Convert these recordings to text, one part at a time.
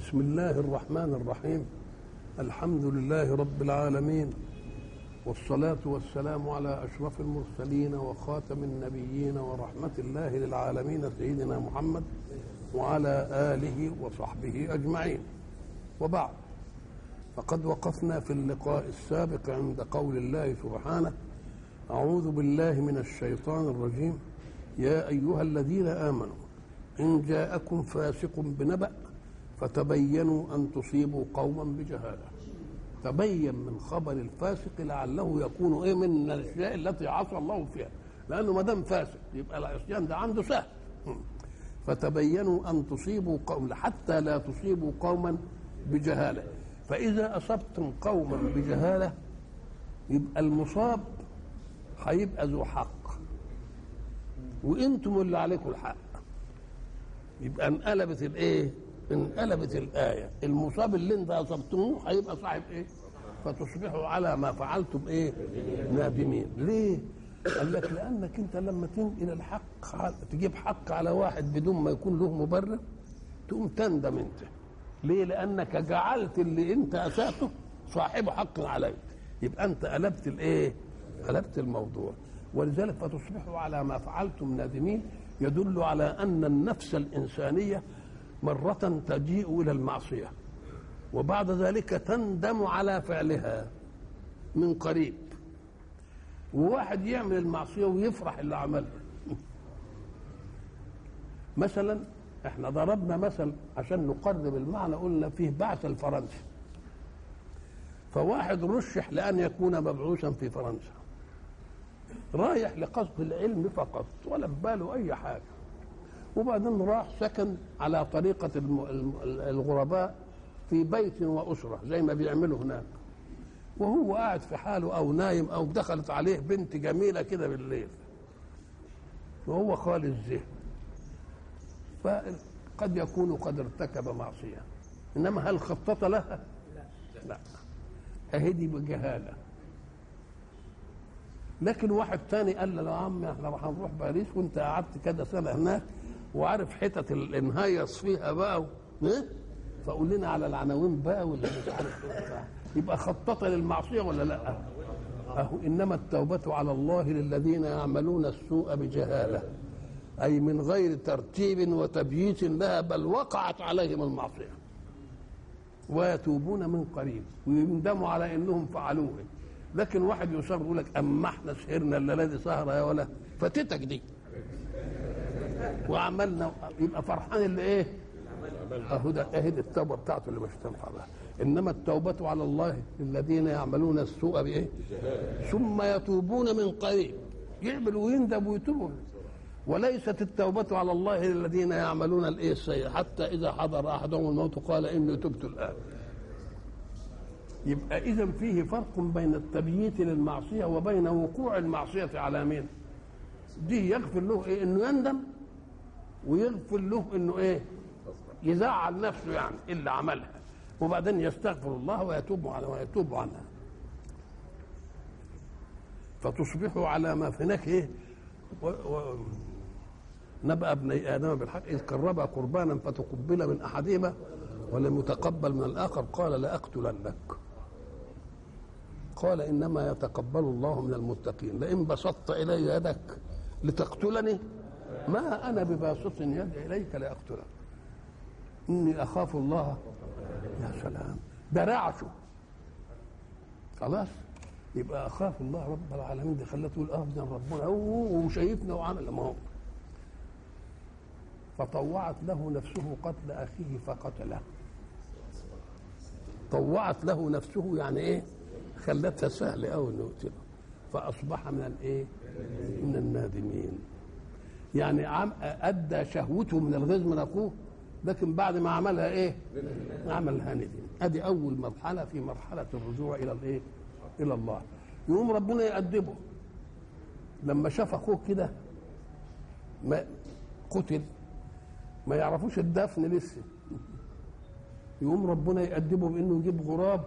بسم الله الرحمن الرحيم الحمد لله رب العالمين والصلاة والسلام على أشرف المرسلين وخاتم النبيين ورحمة الله للعالمين سيدنا محمد وعلى آله وصحبه أجمعين وبعد فقد وقفنا في اللقاء السابق عند قول الله سبحانه أعوذ بالله من الشيطان الرجيم يا أيها الذين آمنوا إن جاءكم فاسق بنبأ فتبينوا أن تصيبوا قوما بجهالة تبين من خبر الفاسق لعله يكون ايه من الاشياء التي عصى الله فيها لانه ما دام فاسق يبقى العصيان ده عنده سهل فتبينوا ان تصيبوا قوم حتى لا تصيبوا قوما بجهاله فاذا اصبتم قوما بجهاله يبقى المصاب هيبقى ذو حق وانتم اللي عليكم الحق يبقى انقلبت الايه انقلبت الآية المصاب اللي انت أصبتموه هيبقى صاحب إيه فتصبحوا على ما فعلتم إيه نادمين ليه قال لك لأنك أنت لما تنقل الحق تجيب حق على واحد بدون ما يكون له مبرر تقوم تندم أنت ليه لأنك جعلت اللي أنت أسأته صاحب حق عليك يبقى أنت قلبت الإيه قلبت الموضوع ولذلك فتصبحوا على ما فعلتم نادمين يدل على أن النفس الإنسانية مرة تجيء إلى المعصية وبعد ذلك تندم على فعلها من قريب وواحد يعمل المعصية ويفرح اللي عملها مثلا احنا ضربنا مثل عشان نقرب المعنى قلنا فيه بعث الفرنسي فواحد رشح لأن يكون مبعوثا في فرنسا رايح لقصد العلم فقط ولا بباله أي حاجة وبعدين راح سكن على طريقة الغرباء في بيت وأسرة زي ما بيعملوا هناك وهو قاعد في حاله أو نايم أو دخلت عليه بنت جميلة كده بالليل وهو خالي الذهن فقد يكون قد ارتكب معصية إنما هل خطط لها؟ لا أهدي بجهالة لكن واحد تاني قال له يا عم احنا راح نروح باريس وانت قعدت كده سنه هناك وعارف حتت الانهيص فيها بقى و... فقول لنا على العناوين بقى ولا مش عارف يبقى خطط للمعصيه ولا لا؟ اهو انما التوبه على الله للذين يعملون السوء بجهاله اي من غير ترتيب وتبييت لها بل وقعت عليهم المعصيه ويتوبون من قريب ويندموا على انهم فعلوه لكن واحد يصر يقول لك اما احنا سهرنا الليله دي سهره يا ولا فاتتك دي وعملنا يبقى فرحان اللي ايه اهو ده اهي التوبه بتاعته اللي مش تنفع بها انما التوبه على الله للذين يعملون السوء بايه ثم يتوبون من قريب يعمل ويندم ويتوب وليست التوبة على الله للذين يعملون الايه السيئة حتى إذا حضر أحدهم الموت قال إني تبت الآن يبقى إذا فيه فرق بين التبييت للمعصية وبين وقوع المعصية على مين؟ دي يغفر له إيه؟ إنه يندم ويغفر له إنه إيه؟ يزعل نفسه يعني اللي عملها وبعدين يستغفر الله ويتوب على ويتوب عنها فتصبحوا على ما في هناك ايه و... و... نبأ ابني ادم بالحق اذ قربا قربانا فتقبل من احدهما ولم يتقبل من الاخر قال لاقتلنك قال انما يتقبل الله من المتقين لئن بسطت الي يدك لتقتلني ما انا بباسط يدي اليك لاقتلك اني اخاف الله يا سلام ده رعشه خلاص يبقى اخاف الله رب العالمين دي خلته تقول اه ده ربنا وشايفنا وعمل ما هو فطوعت له نفسه قتل اخيه فقتله طوعت له نفسه يعني ايه خلتها سهل قوي انه يقتله فاصبح من الايه من النادمين يعني عم ادى شهوته من الغيظ من اخوه لكن بعد ما عملها ايه عملها ندم ادي اول مرحله في مرحله الرجوع الى الايه الى الله يقوم ربنا يأدبه لما شاف اخوه كده ما قتل ما يعرفوش الدفن لسه يقوم ربنا يأدبه بانه يجيب غراب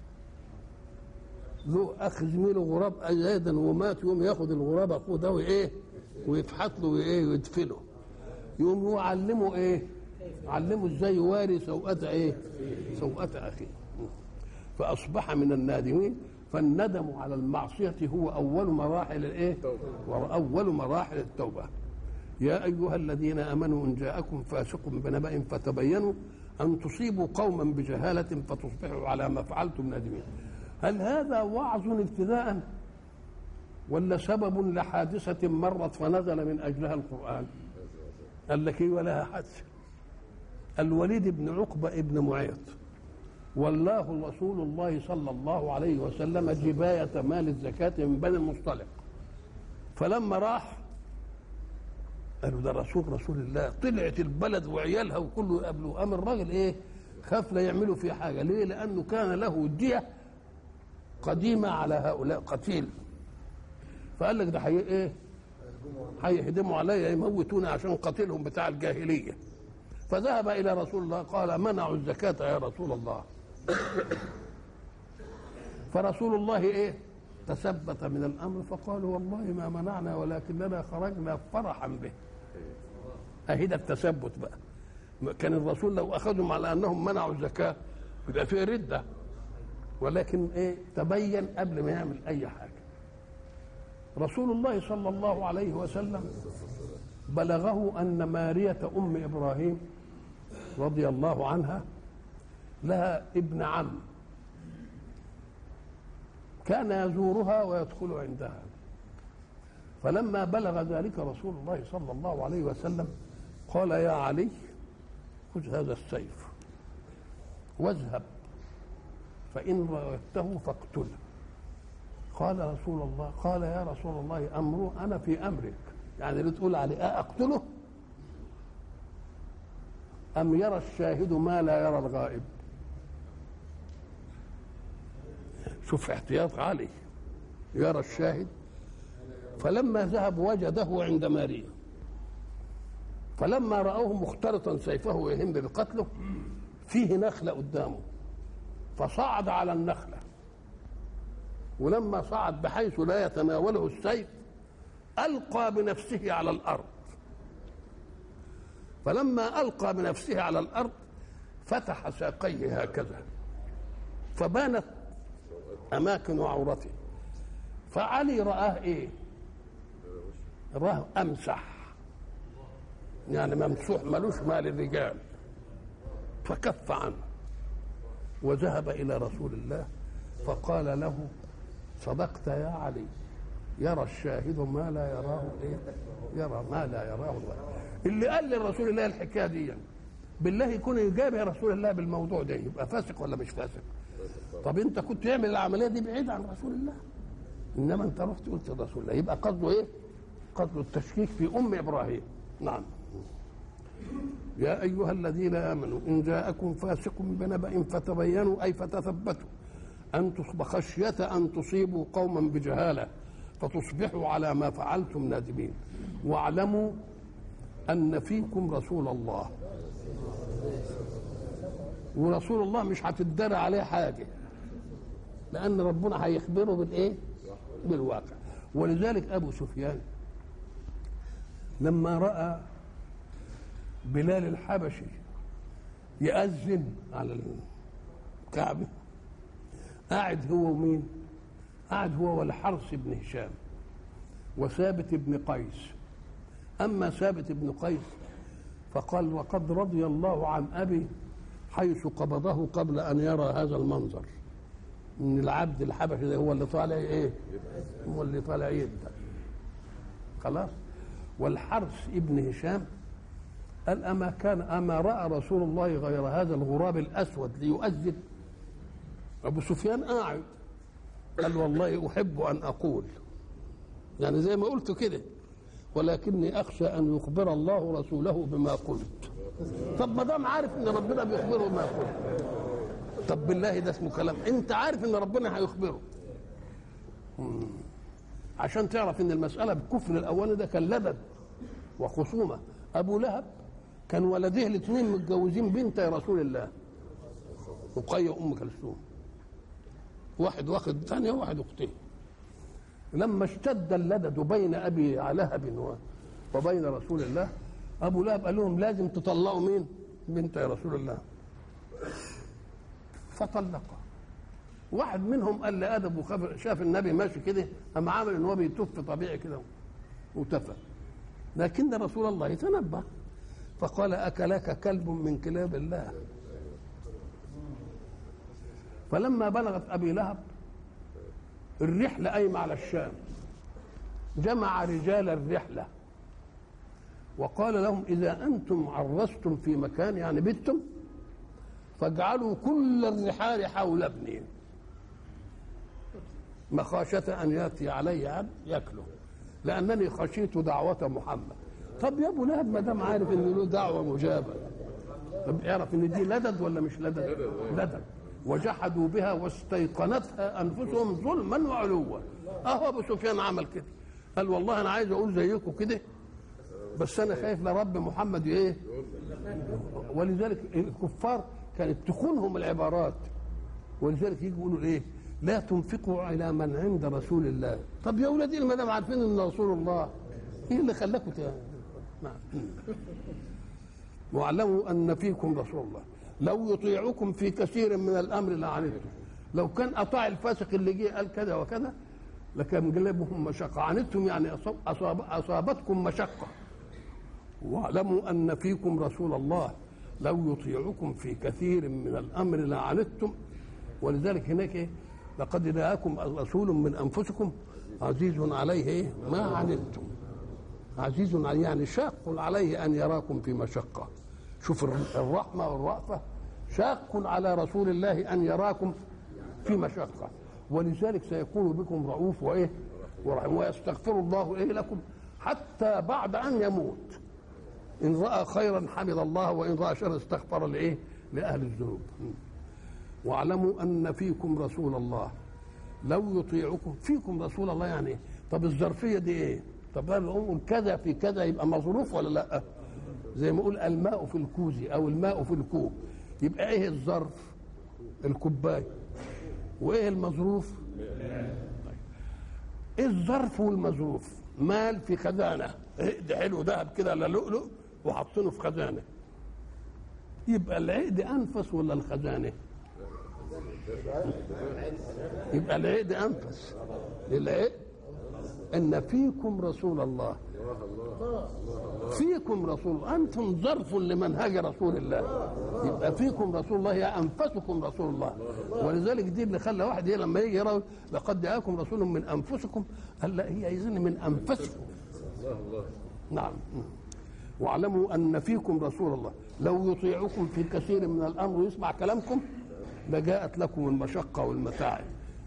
له اخ زميله غراب ايادا ومات يقوم ياخد الغراب اخوه ده وايه ويفحط له وايه ويدفنه يقوم هو علمه ايه علمه ازاي يواري سوءة ايه سوءة اخيه فاصبح من النادمين فالندم على المعصية هو أول مراحل الإيه؟ وأول مراحل التوبة يا أيها الذين آمنوا إن جاءكم فاسق بنبأ فتبينوا أن تصيبوا قوما بجهالة فتصبحوا على ما فعلتم نادمين هل هذا وعظ ابتداء ولا سبب لحادثة مرت فنزل من أجلها القرآن قال لك إيه ولها حادثة الوليد بن عقبة ابن معيط والله رسول الله صلى الله عليه وسلم جباية مال الزكاة من بني المصطلق فلما راح قالوا ده رسول رسول الله طلعت البلد وعيالها وكله قبله قام الراجل ايه خاف لا يعملوا فيه حاجه ليه لانه كان له دية قديمه على هؤلاء قتيل فقال لك ده حي ايه هيهدموا عليا يموتوني عشان قتيلهم بتاع الجاهليه فذهب الى رسول الله قال منعوا الزكاه يا رسول الله فرسول الله ايه تثبت من الامر فقالوا والله ما منعنا ولكننا خرجنا فرحا به اهي ده التثبت بقى كان الرسول لو اخذهم على انهم منعوا الزكاه يبقى فيه رده ولكن ايه تبين قبل ما يعمل اي حاجه رسول الله صلى الله عليه وسلم بلغه ان ماريه ام ابراهيم رضي الله عنها لها ابن عم كان يزورها ويدخل عندها فلما بلغ ذلك رسول الله صلى الله عليه وسلم قال يا علي خذ هذا السيف واذهب فإن رأيته فاقتله قال رسول الله قال يا رسول الله أمره أنا في أمرك يعني اللي تقول عليه أقتله أم يرى الشاهد ما لا يرى الغائب شوف احتياط عالي يرى الشاهد فلما ذهب وجده عند ماريا فلما رأوه مختلطا سيفه ويهم بقتله فيه نخلة قدامه فصعد على النخلة ولما صعد بحيث لا يتناوله السيف ألقى بنفسه على الأرض فلما ألقى بنفسه على الأرض فتح ساقيه هكذا فبانت أماكن عورته فعلي رآه إيه راه أمسح يعني ممسوح ملوش مال الرجال فكف عنه وذهب إلى رسول الله فقال له صدقت يا علي يرى الشاهد ما لا يراه ايه يرى ما لا يراه الغير اللي قال لرسول الله الحكايه دي بالله يكون يجاب يا رسول الله بالموضوع ده يبقى فاسق ولا مش فاسق طب انت كنت تعمل العمليه دي بعيد عن رسول الله انما انت رحت قلت لرسول الله يبقى قصده ايه قصده التشكيك في ام ابراهيم نعم يا ايها الذين امنوا ان جاءكم فاسق بنبأ فتبينوا اي فتثبتوا ان تصب خشيه ان تصيبوا قوما بجهاله فتصبحوا على ما فعلتم نادمين واعلموا ان فيكم رسول الله ورسول الله مش هتدار عليه حاجه لان ربنا هيخبره بالايه بالواقع ولذلك ابو سفيان لما راى بلال الحبشي يأذن على الكعبة قاعد هو ومين قاعد هو والحرس بن هشام وثابت بن قيس أما ثابت بن قيس فقال وقد رضي الله عن أبي حيث قبضه قبل أن يرى هذا المنظر من العبد الحبشي ده هو اللي طالع ايه هو اللي طالع يبدا خلاص والحرس ابن هشام قال أما كان أما رأى رسول الله غير هذا الغراب الأسود ليؤذن أبو سفيان قاعد قال والله أحب أن أقول يعني زي ما قلت كده ولكني أخشى أن يخبر الله رسوله بما قلت طب ما دام عارف ان ربنا بيخبره بما قلت طب بالله ده اسمه كلام انت عارف ان ربنا هيخبره عشان تعرف ان المساله بالكفر الاولاني ده كان لبن وخصومه ابو لهب كان ولديه الاثنين متجوزين بنت رسول الله رقية وام كلثوم واحد واخد ثانيه وواحد اختين لما اشتد اللدد بين ابي لهب وبين رسول الله ابو لهب قال لهم لازم تطلعوا مين بنت يا رسول الله فطلقها واحد منهم قال لادب وخاف شاف النبي ماشي كده اما عمل ان هو بيتف طبيعي كده وتفى لكن رسول الله تنبه فقال اكلك كلب من كلاب الله فلما بلغت ابي لهب الرحله قايمه على الشام جمع رجال الرحله وقال لهم اذا انتم عرستم في مكان يعني بتم فاجعلوا كل الرحال حول ابني مخافة أن يأتي علي عبد يأكله لأنني خشيت دعوة محمد طب يا أبو لهب ما دام عارف إن له دعوة مجابة طب يعرف إن دي لدد ولا مش لدد؟ لدد وجحدوا بها واستيقنتها أنفسهم ظلما وعلوا أهو أبو سفيان عمل كده قال والله أنا عايز أقول زيكم كده بس أنا خايف لرب محمد إيه؟ ولذلك الكفار كانت تخونهم العبارات ولذلك يجي يقولوا ايه لا تنفقوا على من عند رسول الله طب يا ولادي ما دام عارفين ان رسول الله ايه اللي خلاكم ت... نعم واعلموا ان فيكم رسول الله لو يطيعكم في كثير من الامر لعنتم لو كان اطاع الفاسق اللي جه قال كذا وكذا لكان جلبهم مشقه عنتم يعني أصاب أصاب اصابتكم مشقه واعلموا ان فيكم رسول الله لو يطيعكم في كثير من الامر لعنتم ولذلك هناك ايه لقد جاءكم رسول من انفسكم عزيز عليه ايه ما عنتم عزيز عليه يعني شاق عليه ان يراكم في مشقه شوف الرحمه والرأفه شاق على رسول الله ان يراكم في مشقه ولذلك سيكون بكم رؤوف وايه ورحيم ويستغفر الله ايه لكم حتى بعد ان يموت ان راى خيرا حمد الله وان راى شرا استغفر لايه لاهل الذنوب واعلموا ان فيكم رسول الله لو يطيعكم فيكم رسول الله يعني إيه؟ طب الظرفيه دي ايه طب هل نقول كذا في كذا يبقى مظروف ولا لا زي ما اقول الماء في الكوز او الماء في الكوب يبقى ايه الظرف الكوبايه وايه المظروف ايه الظرف والمظروف مال في خزانه عقد حلو ذهب كده لا لؤلؤ وحاطينه في خزانه يبقى العقد انفس ولا الخزانه يبقى العقد انفس للعقد ان فيكم رسول الله فيكم رسول انتم ظرف لمنهج رسول الله يبقى فيكم رسول الله يا انفسكم رسول الله ولذلك دي اللي خلى واحد لما يجي يرى لقد جاءكم رسول من انفسكم قال لا هي اذن من انفسكم نعم واعلموا ان فيكم رسول الله لو يطيعكم في كثير من الامر ويسمع كلامكم لجاءت لكم المشقه والمتاعب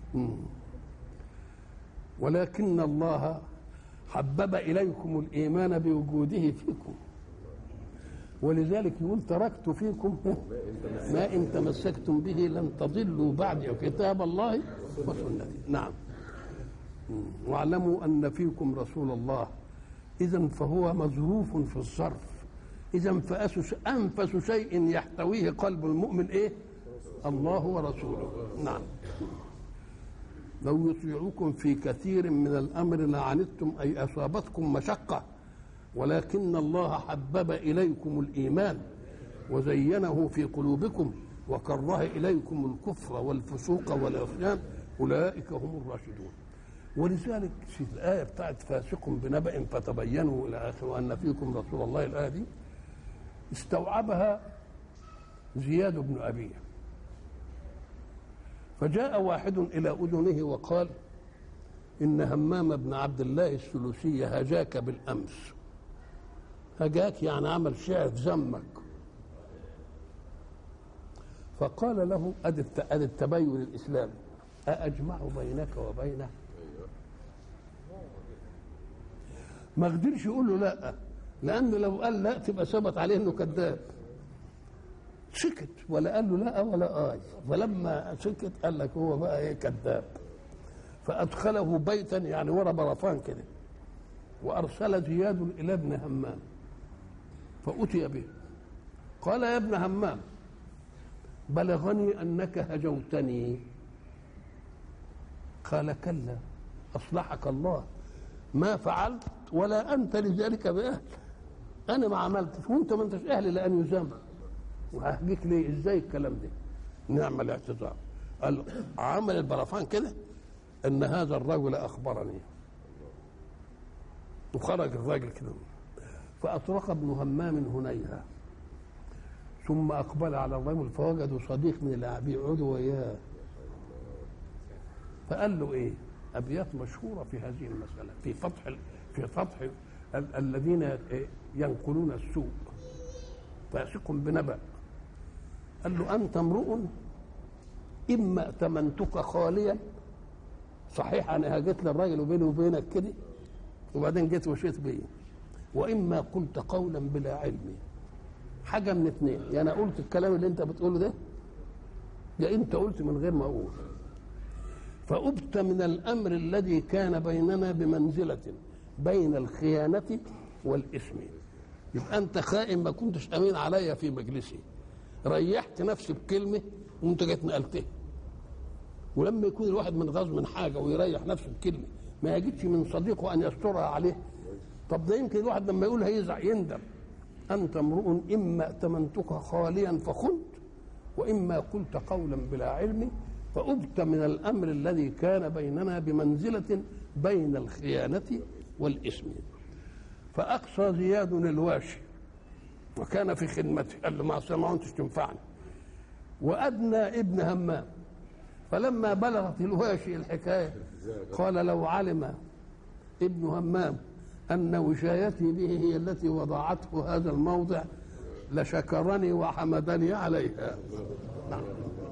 ولكن الله حبب اليكم الايمان بوجوده فيكم ولذلك يقول تركت فيكم ما ان تمسكتم به لن تضلوا بعد كتاب الله وسنتي نعم واعلموا ان فيكم رسول الله اذا فهو مظروف في الصرف اذا فأسس انفس شيء يحتويه قلب المؤمن ايه الله ورسوله نعم لو يطيعكم في كثير من الامر لعنتم اي اصابتكم مشقه ولكن الله حبب اليكم الايمان وزينه في قلوبكم وكره اليكم الكفر والفسوق والعصيان اولئك هم الراشدون ولذلك في الايه بتاعت فاسق بنبأ فتبينوا الى اخره وان فيكم رسول الله الايه دي استوعبها زياد بن ابيه فجاء واحد إلى أذنه وقال إن همام بن عبد الله السلوسي هجاك بالأمس هجاك يعني عمل شعر ذمك فقال له أدي التبين الإسلامي أأجمع بينك وبينه ما قدرش يقول له لا لأنه لو قال لا تبقى ثبت عليه إنه كذاب سكت ولا قال له لا ولا آي فلما سكت قال لك هو بقى ايه كذاب فأدخله بيتا يعني ورا برفان كده وأرسل زياد إلى ابن همام فأتي به قال يا ابن همام بلغني أنك هجوتني قال كلا أصلحك الله ما فعلت ولا أنت لذلك بأهل أنا ما عملتش وأنت ما أنتش أهل لأن يزام وهحكيك ليه ازاي الكلام ده نعم الاعتذار قال عمل البرفان كده ان هذا الرجل اخبرني وخرج الراجل كده فاطرق ابن همام هنيها ثم اقبل على الرجل فوجدوا صديق من اللاعبين يقعدوا وياه فقال له ايه ابيات مشهوره في هذه المساله في فتح في فتح ال- الذين ينقلون السوء فاسق بنبأ قال له انت امرؤ اما ائتمنتك خاليا صحيح انا هجيت للراجل وبيني وبينك كده وبعدين جيت وشيت بيه واما قلت قولا بلا علم حاجه من اثنين يا انا قلت الكلام اللي انت بتقوله ده يا انت قلت من غير ما اقول فأبت من الأمر الذي كان بيننا بمنزلة بين الخيانة والإثم يبقى أنت خائن ما كنتش أمين عليا في مجلسي ريحت نفسي بكلمة وأنت جيت نقلتها ولما يكون الواحد من غزو من حاجة ويريح نفسه بكلمة ما يجدش من صديقه أن يسترها عليه طب ده يمكن الواحد لما يقول هيزع يندم أنت امرؤ إما ائتمنتك خاليا فخنت وإما قلت قولا بلا علم فأبت من الأمر الذي كان بيننا بمنزلة بين الخيانة والإثم فأقصى زياد الواشي وكان في خدمته قال له ما أصل ما كنتش تنفعني وأدنى ابن همام فلما بلغت الواشي الحكاية قال لو علم ابن همام أن وشايتي به هي التي وضعته هذا الموضع لشكرني وحمدني عليها نعم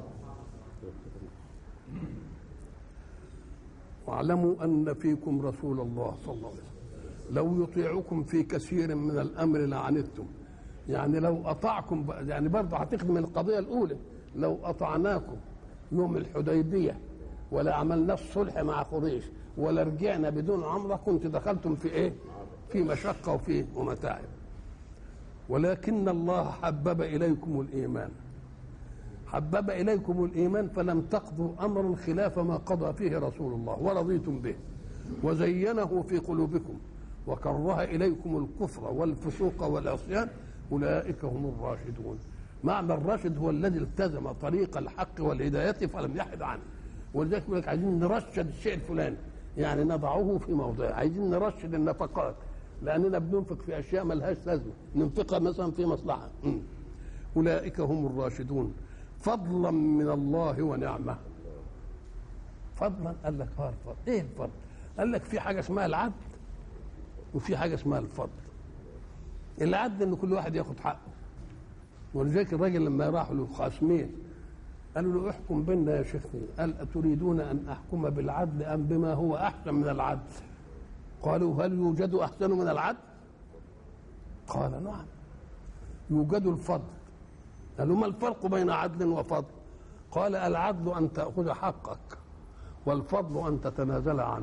واعلموا ان فيكم رسول الله صلى الله عليه وسلم لو يطيعكم في كثير من الامر لعنتم يعني لو اطعكم يعني برضه هتخدم القضيه الاولى لو اطعناكم يوم الحديبيه ولا عملنا الصلح مع قريش ولا رجعنا بدون عمره كنت دخلتم في ايه؟ في مشقه وفي ومتاعب ولكن الله حبب اليكم الايمان حبب إليكم الإيمان فلم تقضوا أمرا خلاف ما قضى فيه رسول الله ورضيتم به وزينه في قلوبكم وكره إليكم الكفر والفسوق والعصيان أولئك هم الراشدون معنى الراشد هو الذي التزم طريق الحق والهداية فلم يحد عنه ولذلك يقول لك عايزين نرشد الشيء الفلاني يعني نضعه في موضعه عايزين نرشد النفقات لأننا بننفق في أشياء ملهاش لازمة ننفقها مثلا في مصلحة م. أولئك هم الراشدون فضلا من الله ونعمه فضلا قال لك اه الفضل ايه الفضل قال لك في حاجه اسمها العدل وفي حاجه اسمها الفضل العدل ان كل واحد ياخد حقه ولذلك الراجل لما راحوا له خصمين قالوا له احكم بيننا يا شيخنا قال اتريدون ان احكم بالعدل ام بما هو احسن من العدل قالوا هل يوجد احسن من العدل قال نعم يوجد الفضل قالوا ما الفرق بين عدل وفضل قال العدل أن تأخذ حقك والفضل أن تتنازل عنه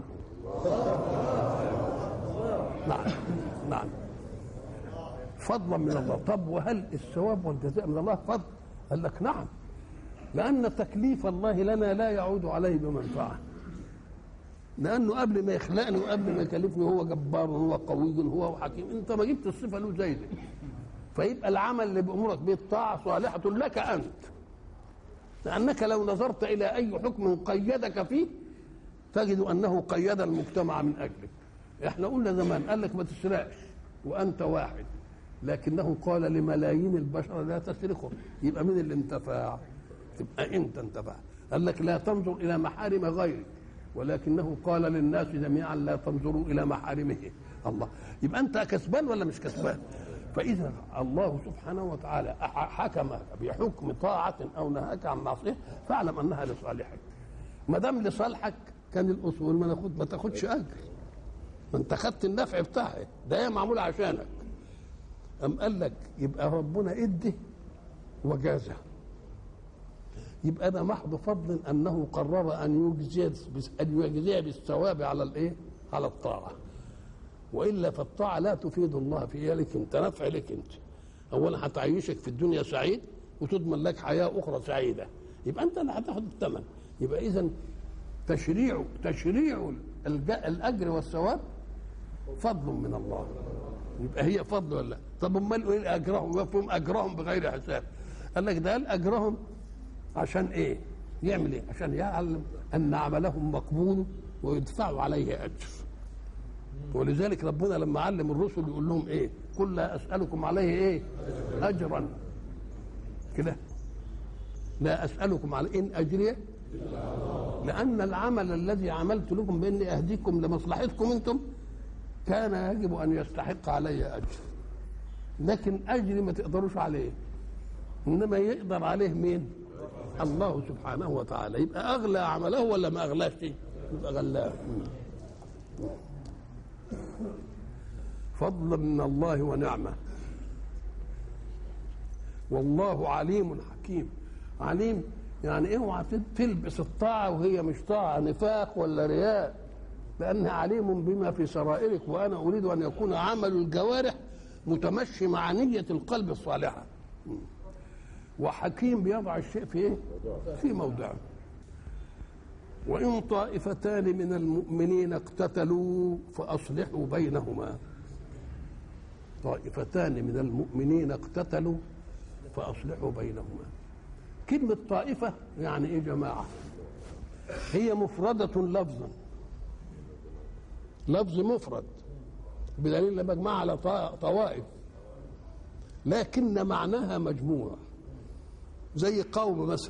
نعم نعم فضلا من الله طب وهل الثواب والجزاء من الله فضل قال لك نعم لأن تكليف الله لنا لا يعود عليه بمنفعة لأنه قبل ما يخلقني وقبل ما يكلفني هو جبار هو قوي هو حكيم أنت ما جبت الصفة له زي دي فيبقى العمل اللي بأمرك به الطاعة صالحة لك أنت لأنك لو نظرت إلى أي حكم قيدك فيه تجد أنه قيد المجتمع من أجلك احنا قلنا زمان قال لك ما تسرقش وأنت واحد لكنه قال لملايين البشر لا تسرقوا يبقى مين اللي انتفع تبقى انت انتفع قال لك لا تنظر الى محارم غيرك ولكنه قال للناس جميعا لا تنظروا الى محارمه الله يبقى انت كسبان ولا مش كسبان فاذا الله سبحانه وتعالى حكم بحكم طاعه او نهاك عن معصيه فاعلم انها لصالحك ما دام لصالحك كان الاصول ما ناخد ما تاخدش اجر ما انت خدت النفع بتاعها ده هي معمول عشانك أم قال لك يبقى ربنا ادي وجازه يبقى ده محض فضل انه قرر ان يجزي ان يجزي بالثواب على الايه؟ على الطاعه والا فالطاعه لا تفيد الله في لك انت نفع لك انت اولا هتعيشك في الدنيا سعيد وتضمن لك حياه اخرى سعيده يبقى انت اللي هتاخد الثمن يبقى اذا تشريع تشريع الاجر والثواب فضل من الله يبقى هي فضل ولا طب امال ايه اجرهم وفهم اجرهم بغير حساب قال لك ده قال اجرهم عشان ايه يعمل ايه عشان يعلم ان عملهم مقبول ويدفعوا عليه اجر ولذلك ربنا لما علم الرسل يقول لهم ايه قل لا اسالكم عليه ايه اجرا كده لا اسالكم على ان اجري لان العمل الذي عملت لكم باني اهديكم لمصلحتكم انتم كان يجب ان يستحق علي اجر لكن اجري ما تقدروش عليه انما يقدر عليه مين الله سبحانه وتعالى يبقى اغلى عمله ولا ما اغلاش يبقى غلاه فضلا من الله ونعمه والله عليم حكيم عليم يعني اوعى تلبس الطاعه وهي مش طاعه نفاق ولا رياء لانها عليم بما في سرائرك وانا اريد ان يكون عمل الجوارح متمشي مع نيه القلب الصالحه وحكيم بيضع الشيء في ايه؟ في موضعه وإن طائفتان من المؤمنين اقتتلوا فأصلحوا بينهما طائفتان من المؤمنين اقتتلوا فأصلحوا بينهما كلمة طائفة يعني إيه جماعة هي مفردة لفظا لفظ مفرد بدليل مجموعة على طوائف لكن معناها مجموع زي قوم مثلا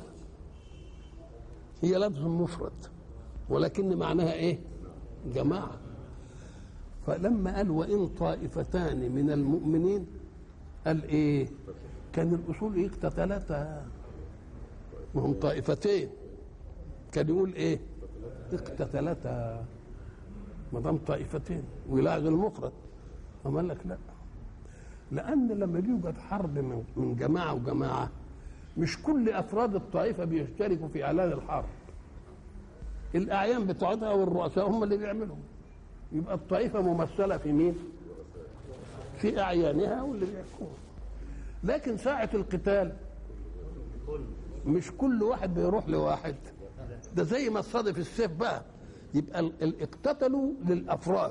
هي لفظ مفرد ولكن معناها ايه جماعه فلما قال وان طائفتان من المؤمنين قال ايه كان الاصول ايه اقتتلتا وهم طائفتين كان يقول ايه اقتتلتا ما دام طائفتين ويلاغي المفرد أما قال لك لا لان لما يوجد حرب من جماعه وجماعه مش كل افراد الطائفه بيشتركوا في اعلان الحرب الاعيان بتوعتها والرؤساء هم اللي بيعملوا يبقى الطائفه ممثله في مين في اعيانها واللي بيحكموا لكن ساعه القتال مش كل واحد بيروح لواحد ده زي ما صادف السيف بقى يبقى اقتتلوا للافراد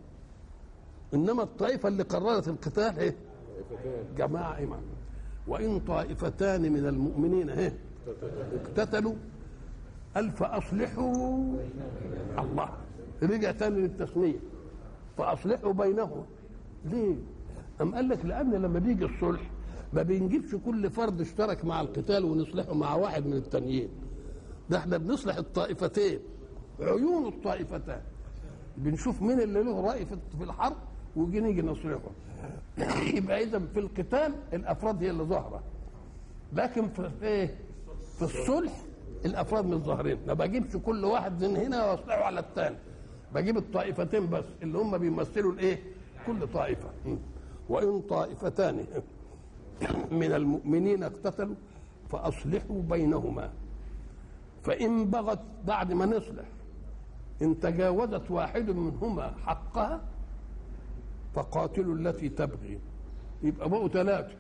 انما الطائفه اللي قررت القتال ايه جماعه ايمان وإن طائفتان من المؤمنين اهي اقتتلوا قال فأصلحوا الله رجع تاني للتسمية فأصلحوا بينهم ليه؟ أم قال لك لأن لما بيجي الصلح ما بنجيبش كل فرد اشترك مع القتال ونصلحه مع واحد من التانيين ده احنا بنصلح الطائفتين عيون الطائفتان بنشوف مين اللي له رأي في الحرب ويجي نيجي نصلحه يبقى اذا في القتال الافراد هي اللي ظاهره لكن في ايه في الصلح الافراد مش ظاهرين ما بجيبش كل واحد من هنا واصلحه على الثاني بجيب الطائفتين بس اللي هم بيمثلوا الايه كل طائفه وان طائفتان من المؤمنين اقتتلوا فاصلحوا بينهما فان بغت بعد ما نصلح ان تجاوزت واحد منهما حقها فقاتلوا التي تبغي يبقى بقوا ثلاثة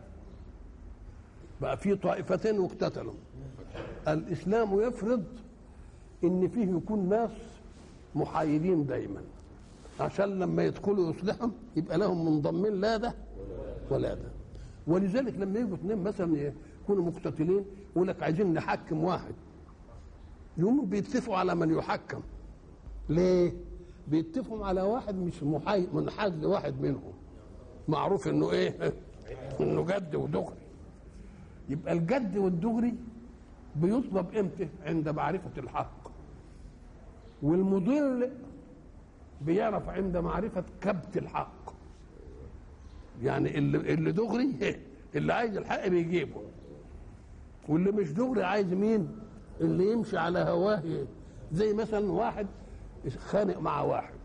بقى في طائفتين واقتتلوا الإسلام يفرض إن فيه يكون ناس محايدين دايما عشان لما يدخلوا يصلحهم يبقى لهم منضمين لا ده ولا ده ولذلك لما يجوا اثنين مثلا يكونوا مقتتلين يقول لك عايزين نحكم واحد يقوموا بيتفقوا على من يحكم ليه؟ بيتفقوا على واحد مش محاي منحاز لواحد منهم معروف انه ايه انه جد ودغري يبقى الجد والدغري بيطلب امتى عند معرفة الحق والمضل بيعرف عند معرفة كبت الحق يعني اللي, اللي دغري اللي عايز الحق بيجيبه واللي مش دغري عايز مين اللي يمشي على هواه زي مثلا واحد خانق مع واحد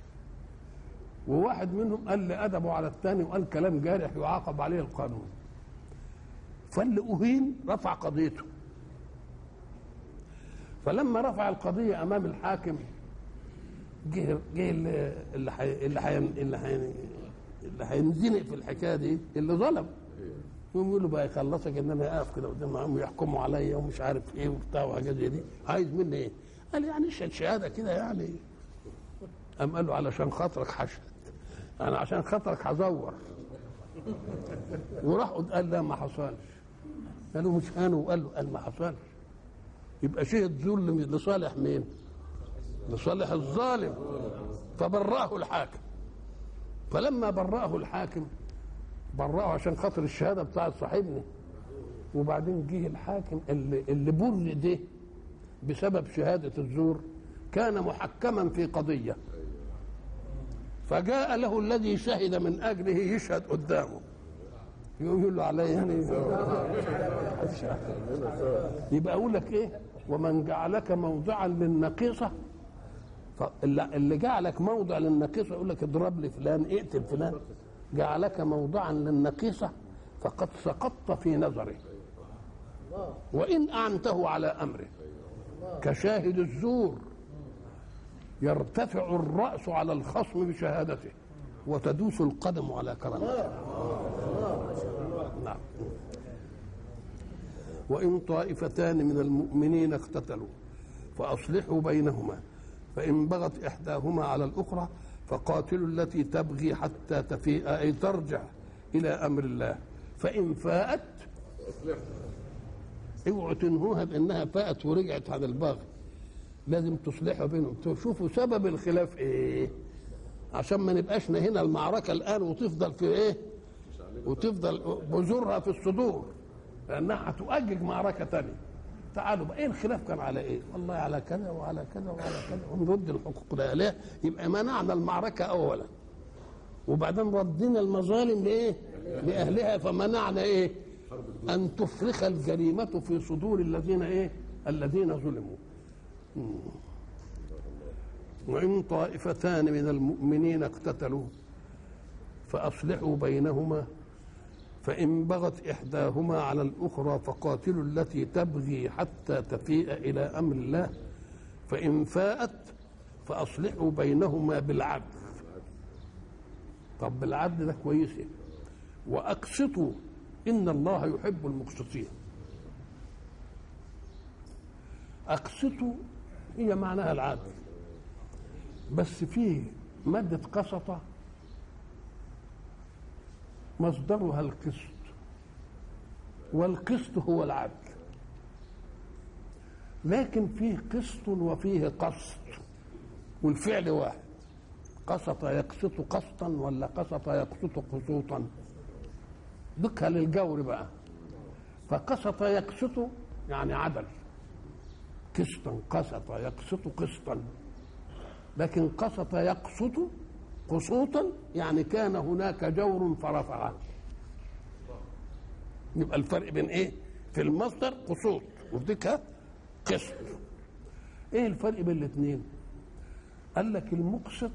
وواحد منهم قال لي ادبه على الثاني وقال كلام جارح يعاقب عليه القانون فاللي اهين رفع قضيته فلما رفع القضيه امام الحاكم جه جه اللي حي اللي حي اللي حي اللي هينزنق في الحكايه دي اللي ظلم يقوم يقول له بقى يخلصك ان انا اقف كده قدام ويحكموا عليا ومش عارف ايه وبتاع وحاجات زي دي عايز مني ايه؟ قال يعني اشهد شهاده كده يعني قام قال له علشان خاطرك هشهد انا عشان خاطرك هزور وراح قال لا ما حصلش قالوا مش هانوا وقال له قال ما حصلش يبقى شهد ظلم لصالح مين؟ لصالح الظالم فبرأه الحاكم فلما برأه الحاكم برأه عشان خاطر الشهاده بتاعت صاحبنا وبعدين جه الحاكم اللي اللي بر ده بسبب شهاده الزور كان محكما في قضيه فجاء له الذي شهد من اجله يشهد قدامه يقول له علي يعني يبقى اقول لك ايه ومن جعلك موضعا للنقيصه اللي جعلك موضع للنقيصه يقول لك اضرب لي فلان اقتل فلان جعلك موضعا للنقيصه فقد سقطت في نظره وان اعنته على امره كشاهد الزور يرتفع الراس على الخصم بشهادته وتدوس القدم على كرامته نعم وإن طائفتان من المؤمنين اقتتلوا فأصلحوا بينهما فإن بغت إحداهما على الأخرى فقاتلوا التي تبغي حتى تفيء أي ترجع إلى أمر الله فإن فاءت اوعوا تنهوها بأنها فاءت ورجعت عن الباغي لازم تصلحوا بينهم تشوفوا سبب الخلاف ايه عشان ما نبقاش هنا المعركة الآن وتفضل في ايه وتفضل بذورها في الصدور لانها هتؤجج معركه ثانيه تعالوا بقى ايه الخلاف كان على ايه؟ والله على كذا وعلى كذا وعلى كذا ونرد الحقوق لاهلها يبقى منعنا المعركه اولا وبعدين ردينا المظالم لايه؟ لاهلها فمنعنا ايه؟ ان تفرخ الجريمه في صدور الذين ايه؟ الذين ظلموا. وان طائفتان من المؤمنين اقتتلوا فاصلحوا بينهما فإن بغت إحداهما على الأخرى فقاتلوا التي تبغي حتى تفيء إلى أمر الله فإن فاءت فأصلحوا بينهما بالعدل طب بالعدل ده كويس وأقسطوا إن الله يحب المقسطين أقسطوا هي معناها العدل بس فيه مادة قسطة مصدرها القسط والقسط هو العدل لكن فيه قسط وفيه قسط والفعل واحد قسط يقسط قسطا ولا قسط يقسط قسوطا ذكها للجور بقى فقسط يقسط يعني عدل قسطا قسط يقسط قسطا لكن قسط يقسط قسوطا يعني كان هناك جور فرفعه يبقى الفرق بين ايه في المصدر قسوط وفي قسط ايه الفرق بين الاثنين قال لك المقسط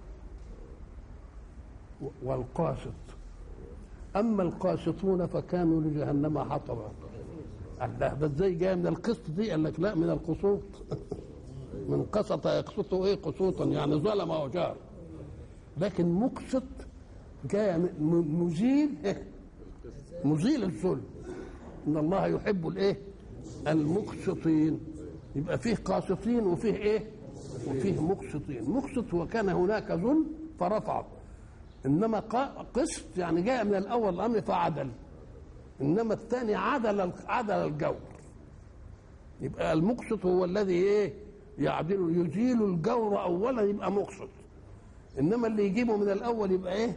والقاسط اما القاسطون فكانوا لجهنم حطبا ده ده ازاي جاي من القسط دي قال لك لا من القسوط من قسط يقسط ايه قسوطا يعني ظلم وجار لكن مقسط جاء مزيل مزيل الظلم ان الله يحب الايه المقسطين يبقى فيه قاسطين وفيه ايه وفيه مقسطين مقسط وكان هناك ظلم فرفعه انما قسط يعني جاء من الاول الامر فعدل انما الثاني عدل عدل الجور يبقى المقسط هو الذي ايه يعدل يزيل الجور اولا يبقى مقسط انما اللي يجيبه من الاول يبقى ايه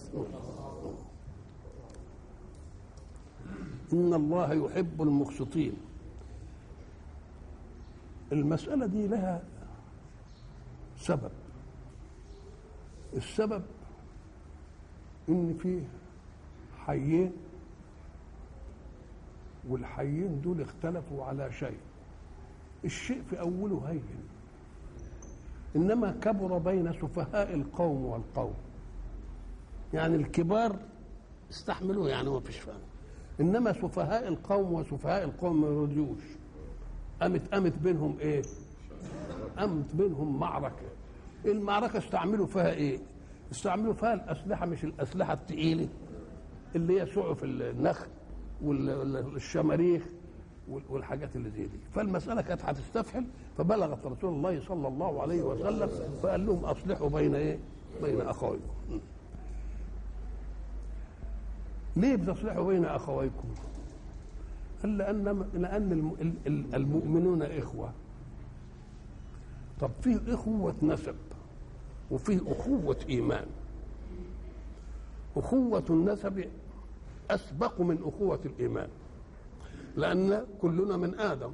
ان الله يحب المقسطين المساله دي لها سبب السبب ان في حيين والحيين دول اختلفوا على شيء الشيء في اوله هين انما كبر بين سفهاء القوم والقوم يعني الكبار استحملوه يعني ما فيش فهم انما سفهاء القوم وسفهاء القوم ما يرضيوش قامت قامت بينهم ايه قامت بينهم معركه المعركه استعملوا فيها ايه استعملوا فيها الاسلحه مش الاسلحه الثقيله اللي هي سعف النخل والشماريخ والحاجات اللي زي دي فالمساله كانت هتستفحل فبلغت رسول الله صلى الله عليه وسلم فقال لهم اصلحوا بين ايه بين اخويكم ليه بتصلحوا بين اخويكم قال لأن لأن الم- ال- ال- المؤمنون إخوة طب فيه إخوة نسب وفيه أخوة إيمان أخوة النسب أسبق من أخوة الإيمان لأن كلنا من آدم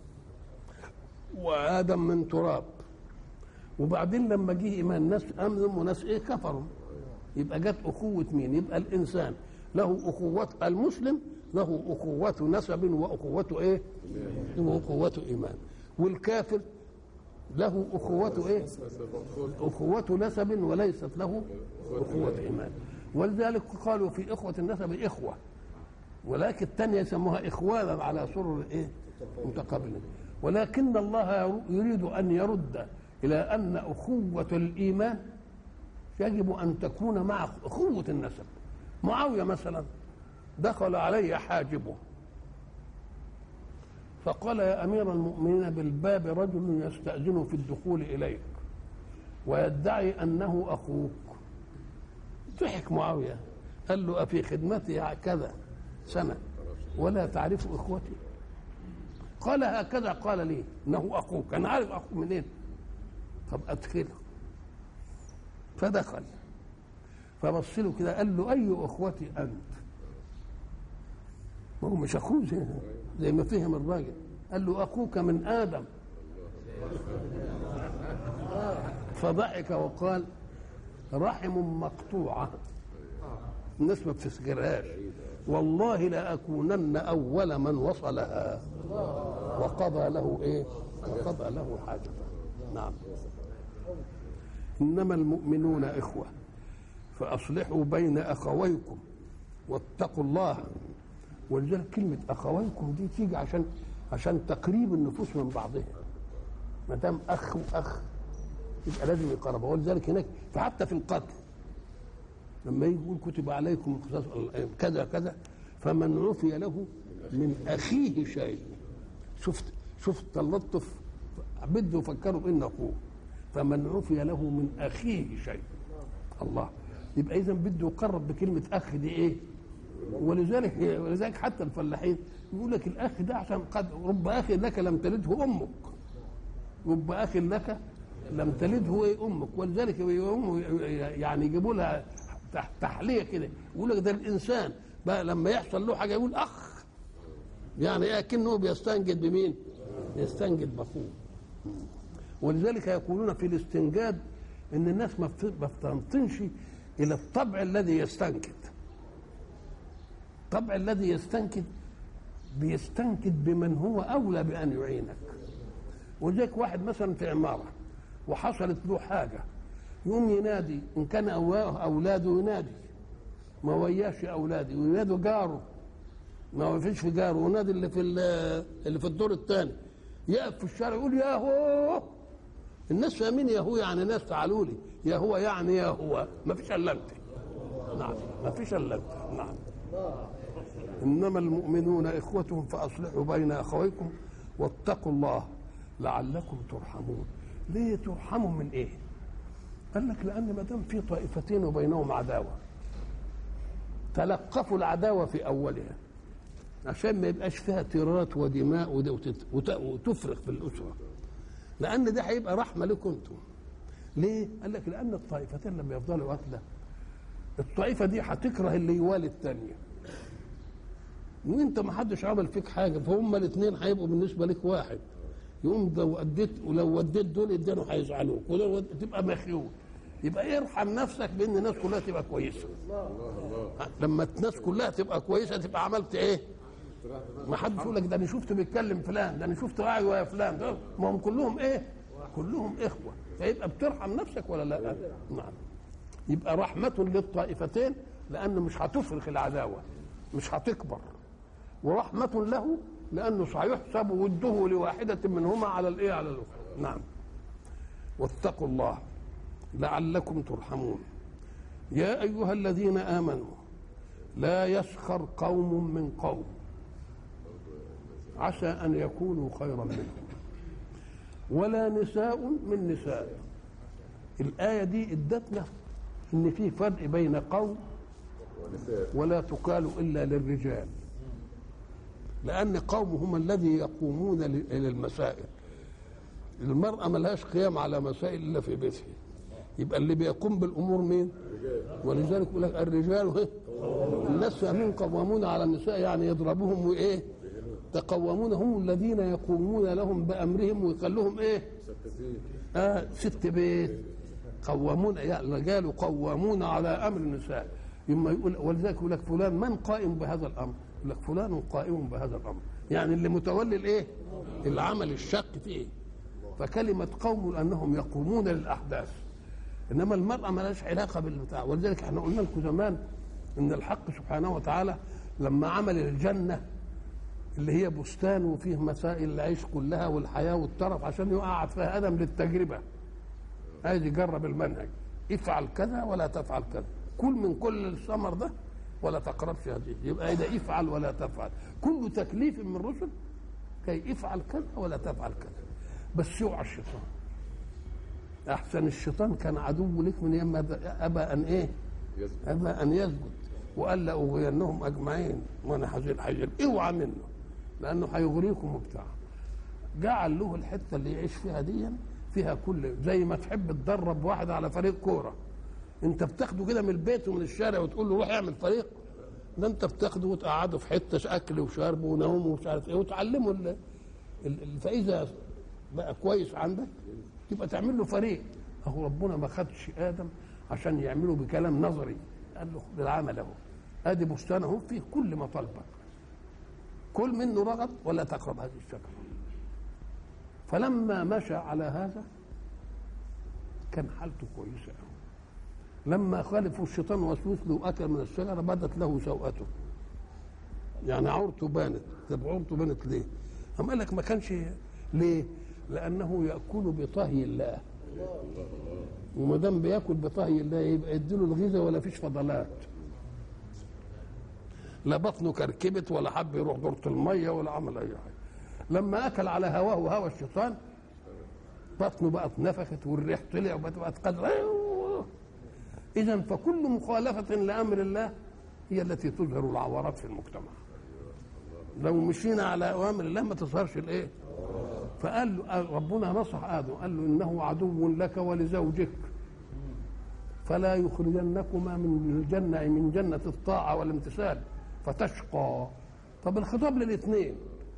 وآدم من تراب وبعدين لما جه إيمان ناس أمنوا وناس إيه كفروا يبقى جت أخوة مين؟ يبقى الإنسان له أخوة المسلم له أخوة نسب وأخوة إيه؟ وأخوة إيمان والكافر له أخوة إيه؟ أخوة نسب وليست له أخوة إيمان ولذلك قالوا في إخوة النسب إخوة ولكن الثانية يسموها إخوانا على سرر إيه؟ متقابلين ولكن الله يريد أن يرد إلى أن أخوة الإيمان يجب أن تكون مع أخوة النسب معاوية مثلا دخل علي حاجبه فقال يا أمير المؤمنين بالباب رجل يستأذن في الدخول إليك ويدعي أنه أخوك ضحك معاوية قال له أفي خدمتي كذا سنة ولا تعرف إخوتي قال هكذا قال لي إنه أخوك أنا عارف أخوك منين طب أدخله فدخل فبص له كده قال له أي أخوتي أنت ما هو مش أخوه زي, زي ما فهم الراجل قال له أخوك من آدم فضحك وقال رحم مقطوعة الناس ما بتسجلهاش والله لأكونن أول من وصلها وقضى له إيه وقضى له حاجته نعم إنما المؤمنون إخوة فأصلحوا بين أخويكم واتقوا الله ولذلك كلمة أخويكم دي تيجي عشان عشان تقريب النفوس من بعضها ما دام أخ وأخ يبقى لازم يقربوا ولذلك هناك فحتى في القتل لما يجي يقول كتب عليكم قصاص كذا كذا فمن عفي له من أخيه شيء شفت شفت تلطف بده يفكروا بأن أخوه فمن عفي له من أخيه شيء الله يبقى إذا بده يقرب بكلمة أخ دي إيه ولذلك ولذلك حتى الفلاحين يقول لك الاخ ده عشان قد رب اخ لك لم تلده امك رب اخ لك لم تلده ايه امك ولذلك يعني يجيبوا لها تحليه كده يقول لك ده الانسان بقى لما يحصل له حاجه يقول اخ يعني ايه كأنه بيستنجد بمين؟ يستنجد باخوه ولذلك يقولون في الاستنجاد ان الناس ما بتنطنش الى الطبع الذي يستنكد الطبع الذي يستنكد بيستنكد بمن هو اولى بان يعينك ولذلك واحد مثلا في عماره وحصلت له حاجه يقوم ينادي ان كان اولاده ينادي ما وياش اولادي وينادوا جاره ما فيش في جاره ونادي اللي في اللي في الدور الثاني يقف في الشارع يقول يا هو الناس فاهمين يا هو يعني ناس تعالوا لي يا هو يعني يا هو ما فيش الا انت نعم ما فيش الا انت نعم انما المؤمنون اخوة فاصلحوا بين اخويكم واتقوا الله لعلكم ترحمون ليه ترحموا من ايه قال لك لان ما دام في طائفتين وبينهم عداوه تلقفوا العداوه في اولها عشان ما يبقاش فيها تيرات ودماء وتفرق في الاسره لان ده هيبقى رحمه لكم انتم ليه؟ قال لك لان الطائفتين لما يفضلوا قتله الطائفه دي هتكره اللي يوالي الثانيه وانت ما حدش عمل فيك حاجه فهم الاثنين هيبقوا بالنسبه لك واحد يقوم لو اديت ولو وديت دول الدنيا هيزعلوك ولو تبقى مخيول يبقى ارحم نفسك بان الناس كلها تبقى كويسه لما الناس كلها تبقى كويسه تبقى عملت ايه؟ ما حدش يقول لك ده انا شفت بيتكلم فلان ده انا شفت قاعد ويا فلان ده ما هم كلهم ايه؟ كلهم اخوه فيبقى بترحم نفسك ولا لا؟ نعم يبقى رحمه للطائفتين لانه مش هتفرخ العداوه مش هتكبر ورحمة له لأنه سيحسب وده لواحدة منهما على الإيه على الأخرى نعم واتقوا الله لعلكم ترحمون يا أيها الذين آمنوا لا يسخر قوم من قوم عسى أن يكونوا خيرا منهم ولا نساء من نساء الآية دي ادتنا إن في فرق بين قوم ولا تقال إلا للرجال لأن قوم هم الذي يقومون للمسائل المرأة ملهاش قيام على مسائل إلا في بيتها يبقى اللي بيقوم بالأمور مين ولذلك يقول لك الرجال الناس فاهمين قوامون على النساء يعني يضربوهم وإيه تقومون هم الذين يقومون لهم بأمرهم ويخلوهم إيه آه ست بيت قوامون يعني الرجال قوامون على أمر النساء يما يقول ولذلك يقول لك فلان من قائم بهذا الأمر يقول لك فلان قائم بهذا الأمر يعني اللي متولي الإيه العمل الشق فيه فكلمة قوم أنهم يقومون للأحداث إنما المرأة ما لهاش علاقة بالبتاع ولذلك احنا قلنا لكم زمان إن الحق سبحانه وتعالى لما عمل الجنة اللي هي بستان وفيه مسائل العيش كلها والحياة والترف عشان يقعد فيها آدم للتجربة عايز يجرب المنهج افعل كذا ولا تفعل كذا كل من كل الثمر ده ولا تقربش هذه يبقى إذا افعل ولا تفعل كل تكليف من الرسل كي افعل كذا ولا تفعل كذا بس يوعى الشيطان احسن الشيطان كان عدو لك من يما ابى ان ايه ابى ان يسجد وقال لاغوينهم اجمعين وانا حزين حزين اوعى منه لانه هيغريكم وبتاع جعل له الحته اللي يعيش فيها دي فيها كل زي ما تحب تدرب واحد على فريق كوره انت بتاخده كده من البيت ومن الشارع وتقول له روح اعمل فريق ده انت بتاخده وتقعده في حته اكل وشرب ونوم ومش عارف ايه وتعلمه ال... ال... فاذا بقى كويس عندك يبقى تعمل له فريق اهو ربنا ما خدش ادم عشان يعمله بكلام نظري قال له بالعمل اهو ادي بستان اهو فيه كل مطالبك كل منه رغد ولا تقرب هذه الشجره فلما مشى على هذا كان حالته كويسه قوي لما خالفوا الشيطان وسوس له واكل من الشجره بدت له سوءته يعني عورته بانت طب عورته بانت ليه؟ أم قال لك ما كانش ليه؟ لانه ياكل بطهي الله وما دام بياكل بطهي الله يبقى يديله الغذاء ولا فيش فضلات لا بطنه كركبت ولا حب يروح دورة المية ولا عمل أي حاجة لما أكل على هواه وهوى الشيطان بطنه بقت نفخت والريح طلع وبقت قدر إذا فكل مخالفة لأمر الله هي التي تظهر العورات في المجتمع لو مشينا على أوامر الله ما تظهرش الإيه فقال له ربنا نصح ادم قال له انه عدو لك ولزوجك فلا يخرجنكما من الجنه من جنه الطاعه والامتثال فتشقى طب الخطاب للاثنين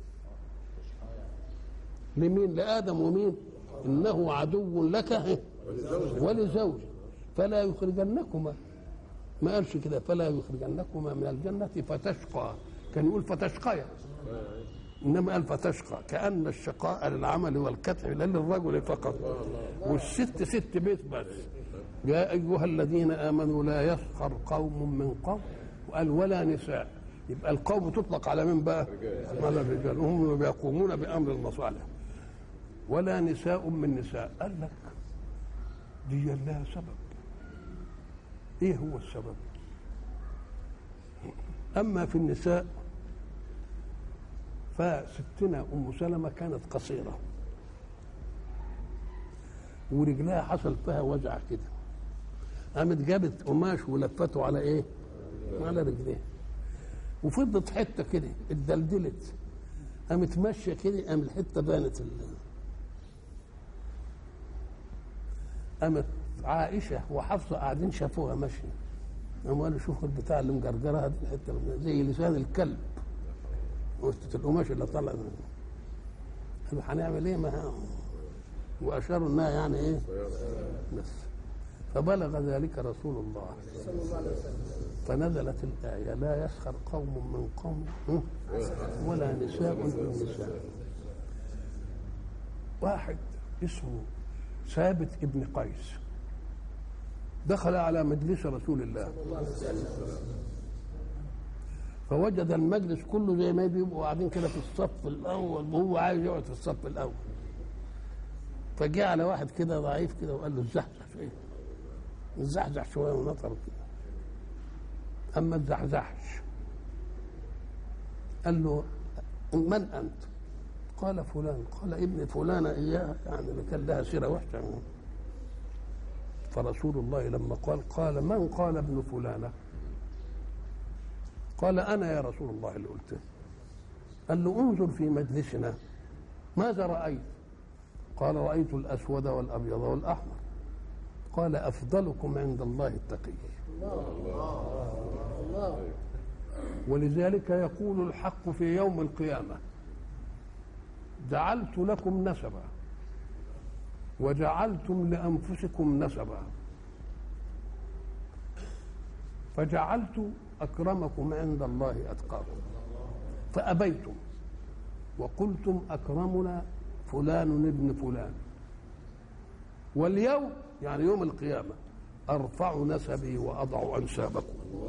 لمين لادم ومين انه عدو لك ولزوجك فلا يخرجنكما ما قالش كده فلا يخرجنكما من الجنه فتشقى كان يقول فتشقيا انما قال فتشقى كان الشقاء للعمل والكتع لا للرجل فقط والست ست بيت بس يا ايها الذين امنوا لا يسخر قوم من قوم وقال ولا نساء يبقى القوم تطلق على من بقى؟ على الرجال هم يقومون بامر المصالح ولا نساء من نساء قال لك دي لها سبب ايه هو السبب اما في النساء فستنا ام سلمه كانت قصيره ورجلها حصل فيها وجع كده قامت جابت قماش ولفته على ايه؟ على رجليها وفضت حته كده اتدلدلت قامت ماشيه كده قام الحته بانت ال... قامت عائشه وحفصه قاعدين شافوها ماشيه قاموا قالوا شوفوا البتاع اللي مجرجرها دي الحته زي لسان الكلب وسط القماش اللي طلع منه قالوا هنعمل ايه ما واشاروا انها يعني ايه بس فبلغ ذلك رسول الله فنزلت الآية لا يسخر قوم من قوم ولا نساء من نساء واحد اسمه ثابت ابن قيس دخل على مجلس رسول الله فوجد المجلس كله زي ما بيبقوا قاعدين كده في الصف الاول وهو عايز يقعد في الصف الاول فجاء على واحد كده ضعيف كده وقال له اتزحزح شويه اتزحزح شويه ونطر كده اما اتزحزحش قال له من انت؟ قال فلان قال ابن فلانه اياها يعني اللي كان لها سيره وحشه فرسول الله لما قال قال من قال ابن فلانه؟ قال انا يا رسول الله اللي قلته قال له انظر في مجلسنا ماذا رأيت قال رأيت الأسود والأبيض والأحمر قال أفضلكم عند الله التقي ولذلك يقول الحق في يوم القيامة جعلت لكم نسبا وجعلتم لأنفسكم نسبا فجعلت أكرمكم عند الله أتقاكم فأبيتم وقلتم أكرمنا فلان ابن فلان واليوم يعني يوم القيامة أرفع نسبي وأضع أنسابكم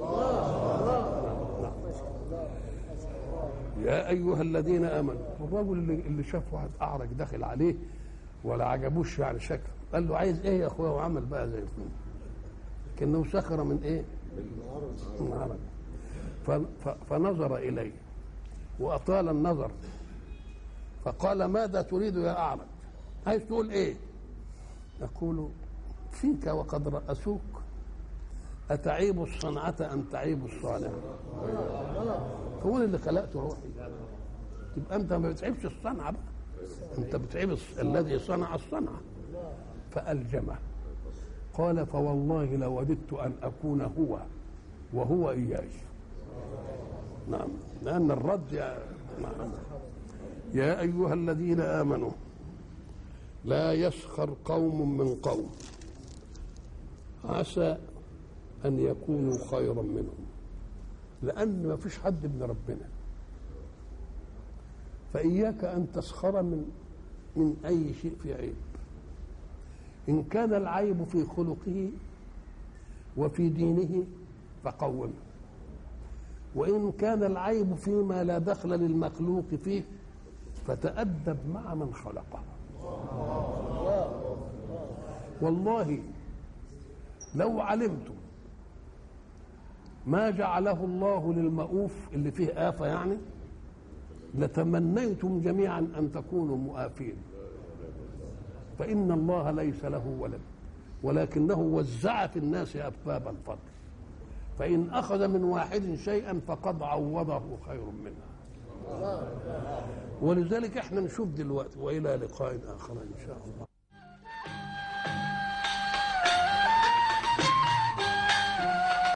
يا أيها الذين آمنوا الرجل اللي, اللي شاف واحد أعرج داخل عليه ولا عجبوش يعني شكله قال له عايز إيه يا أخويا وعمل بقى زي الفل كأنه سخر من إيه؟ من عرج فنظر إليه وأطال النظر فقال ماذا تريد يا أعرج عايز تقول إيه يقول فيك وقد رأسوك أتعيب الصنعة أم تعيب الصانع هو اللي خلقت روحي يبقى أنت ما بتعيبش الصنعة بقى أنت بتعيب الذي صنع الصنعة فألجمه قال فوالله لوددت أن أكون هو وهو إياي نعم لأن الرد يا نعم يا أيها الذين آمنوا لا يسخر قوم من قوم عسى أن يكونوا خيرا منهم لأن ما فيش حد ابن ربنا فإياك أن تسخر من من أي شيء في عيب إن كان العيب في خلقه وفي دينه فقومه وإن كان العيب فيما لا دخل للمخلوق فيه فتأدب مع من خلقه والله لو علمتم ما جعله الله للمؤوف اللي فيه آفة يعني لتمنيتم جميعا أن تكونوا مؤافين فإن الله ليس له ولد ولكنه وزع في الناس أسباب الفضل فإن أخذ من واحد شيئا فقد عوضه خير منه ولذلك احنا نشوف دلوقتي وإلى لقاء آخر إن شاء الله